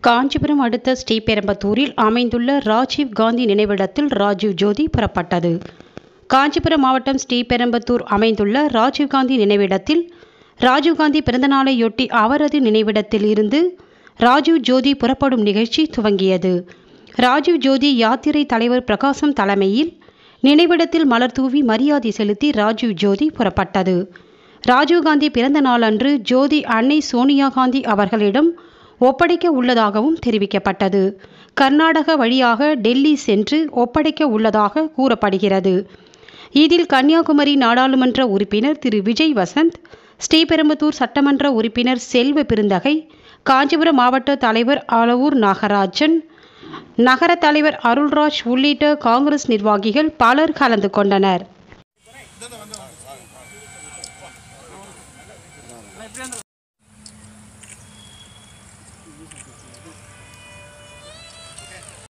காஞ்சிபுரம் அடுத்த ஸ்ரீபெரும்பத்தூரில் அமைந்துள்ள ராஜீவ் காந்தி நினைவிடத்தில் ராஜீவ் ஜோதி புறப்பட்டது காஞ்சிபுரம் மாவட்டம் ஸ்ரீபெரும்பத்தூர் அமைந்துள்ள ராஜீவ்காந்தி நினைவிடத்தில் ராஜீவ்காந்தி பிறந்தநாளையொட்டி அவரது நினைவிடத்தில் இருந்து ராஜீவ் ஜோதி புறப்படும் நிகழ்ச்சி துவங்கியது ராஜீவ் ஜோதி யாத்திரை தலைவர் பிரகாசம் தலைமையில் நினைவிடத்தில் மலர் தூவி மரியாதை செலுத்தி ராஜீவ் ஜோதி புறப்பட்டது ராஜீவ்காந்தி பிறந்த நாளன்று ஜோதி அன்னை சோனியா காந்தி அவர்களிடம் ஒப்படைக்க உள்ளதாகவும் தெரிவிக்கப்பட்டது கர்நாடக வழியாக டெல்லி சென்று ஒப்படைக்க உள்ளதாக கூறப்படுகிறது இதில் கன்னியாகுமரி நாடாளுமன்ற உறுப்பினர் திரு விஜய் வசந்த் ஸ்ரீபெரும்புதூர் சட்டமன்ற உறுப்பினர் செல்வ பெருந்தகை காஞ்சிபுரம் மாவட்ட தலைவர் அளவூர் நாகராஜன் நகர தலைவர் அருள்ராஜ் உள்ளிட்ட காங்கிரஸ் நிர்வாகிகள் பலர் கலந்து கொண்டனர்